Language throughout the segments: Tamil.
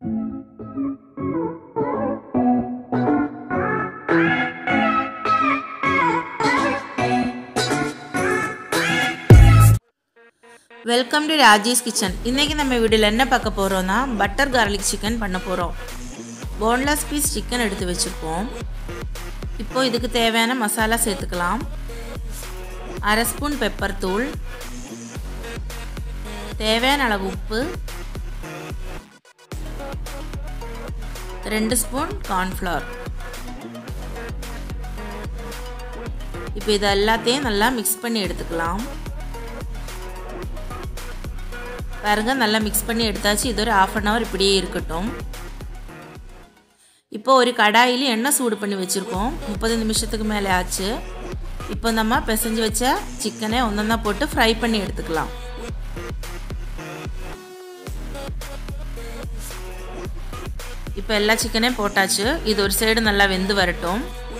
வெல்கம் டு ராஜேஷ் கிச்சன் இன்றைக்கி நம்ம வீடியோவில் என்ன பார்க்க போகிறோன்னா பட்டர் கார்லிக் சிக்கன் பண்ண போகிறோம் போன்லெஸ் பீஸ் சிக்கன் எடுத்து வச்சுருப்போம் இப்போது இதுக்கு தேவையான மசாலா சேர்த்துக்கலாம் அரை ஸ்பூன் பெப்பர் தூள் தேவையான அளவு உப்பு ரெண்டு ஸ்பூன் கார்ன்ஃப்ளவர் இப்போ இது எல்லாத்தையும் நல்லா மிக்ஸ் பண்ணி எடுத்துக்கலாம் பாருங்கள் நல்லா மிக்ஸ் பண்ணி எடுத்தாச்சு இது ஒரு ஆஃப் அன் ஹவர் இப்படியே இருக்கட்டும் இப்போ ஒரு கடாயில் எண்ணெய் சூடு பண்ணி வச்சுருக்கோம் முப்பது நிமிஷத்துக்கு மேலே ஆச்சு இப்போ நம்ம பிசைஞ்சு வச்ச சிக்கனை ஒன்றொன்னா போட்டு ஃப்ரை பண்ணி எடுத்துக்கலாம் இப்போ எல்லா சிக்கனையும் போட்டாச்சு இது ஒரு சைடு நல்லா வெந்து வரட்டும்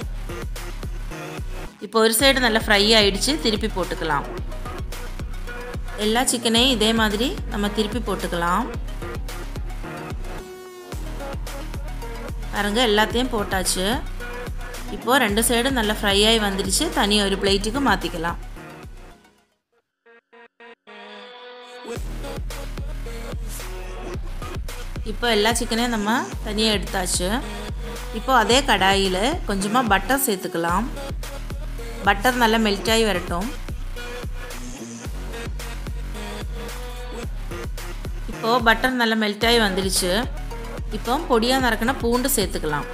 இப்போ ஒரு சைடு நல்லா ஃப்ரை ஆயிடுச்சு திருப்பி போட்டுக்கலாம் எல்லா சிக்கனையும் இதே மாதிரி நம்ம திருப்பி போட்டுக்கலாம் பாருங்க எல்லாத்தையும் போட்டாச்சு இப்போது ரெண்டு சைடும் நல்லா ஃப்ரை ஆகி வந்துடுச்சு தனி ஒரு பிளேட்டுக்கு மாற்றிக்கலாம் இப்போ எல்லா சிக்கனையும் நம்ம தனியாக எடுத்தாச்சு இப்போ அதே கடாயில் கொஞ்சமாக பட்டர் சேர்த்துக்கலாம் பட்டர் நல்லா மெல்ட் ஆகி வரட்டும் இப்போது பட்டர் நல்லா மெல்ட் ஆகி வந்துடுச்சு இப்போ பொடியாக நறுக்கின பூண்டு சேர்த்துக்கலாம்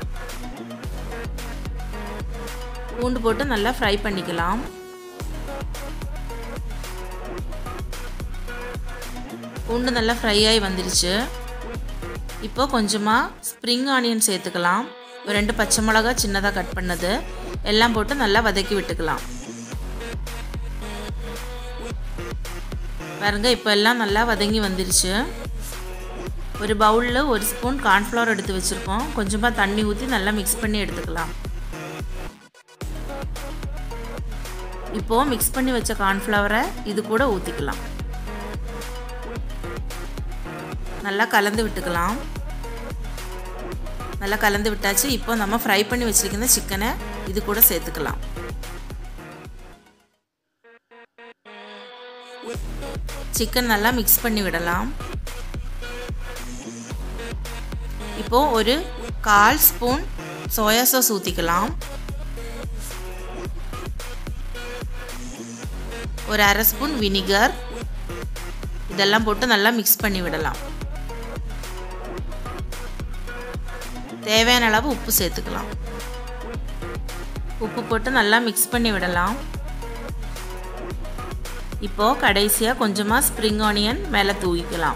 பூண்டு போட்டு நல்லா ஃப்ரை பண்ணிக்கலாம் பூண்டு நல்லா ஃப்ரை ஆகி வந்துடுச்சு இப்போ கொஞ்சமாக ஸ்ப்ரிங் ஆனியன் சேர்த்துக்கலாம் ரெண்டு பச்சை மிளகா சின்னதாக கட் பண்ணது எல்லாம் போட்டு நல்லா வதக்கி விட்டுக்கலாம் பாருங்க இப்போ எல்லாம் நல்லா வதங்கி வந்துருச்சு ஒரு பவுலில் ஒரு ஸ்பூன் கார்ன்ஃப்ளவர் எடுத்து வச்சுருக்கோம் கொஞ்சமாக தண்ணி ஊற்றி நல்லா மிக்ஸ் பண்ணி எடுத்துக்கலாம் இப்போது மிக்ஸ் பண்ணி வச்ச கார்ன்ஃப்ளவரை இது கூட ஊற்றிக்கலாம் நல்லா கலந்து விட்டுக்கலாம் நல்லா கலந்து விட்டாச்சு இப்போ நம்ம ஃப்ரை பண்ணி வச்சுருக்கிற சிக்கனை இது கூட சேர்த்துக்கலாம் சிக்கன் நல்லா மிக்ஸ் பண்ணி விடலாம் இப்போது ஒரு கால் ஸ்பூன் சோயா சாஸ் ஊற்றிக்கலாம் ஒரு அரை ஸ்பூன் வினிகர் இதெல்லாம் போட்டு நல்லா மிக்ஸ் பண்ணி விடலாம் தேவையான அளவு உப்பு சேர்த்துக்கலாம் உப்பு போட்டு நல்லா மிக்ஸ் பண்ணி விடலாம் இப்போது கடைசியாக கொஞ்சமாக ஸ்ப்ரிங் ஆனியன் மேலே தூவிக்கலாம்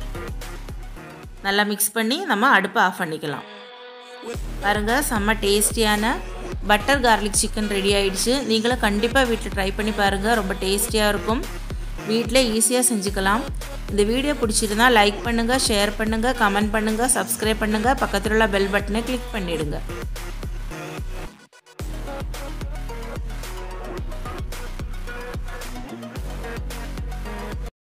நல்லா மிக்ஸ் பண்ணி நம்ம அடுப்பை ஆஃப் பண்ணிக்கலாம் பாருங்கள் செம்ம டேஸ்டியான பட்டர் கார்லிக் சிக்கன் ரெடி ஆகிடுச்சு நீங்களும் கண்டிப்பாக வீட்டில் ட்ரை பண்ணி பாருங்கள் ரொம்ப டேஸ்டியாக இருக்கும் வீட்டில் ஈஸியாக செஞ்சுக்கலாம் இந்த வீடியோ பிடிச்சிருந்தா லைக் பண்ணுங்கள் ஷேர் பண்ணுங்கள் கமெண்ட் பண்ணுங்கள் சப்ஸ்கிரைப் பண்ணுங்கள் பக்கத்தில் உள்ள பெல் பட்டனை கிளிக் பண்ணிவிடுங்க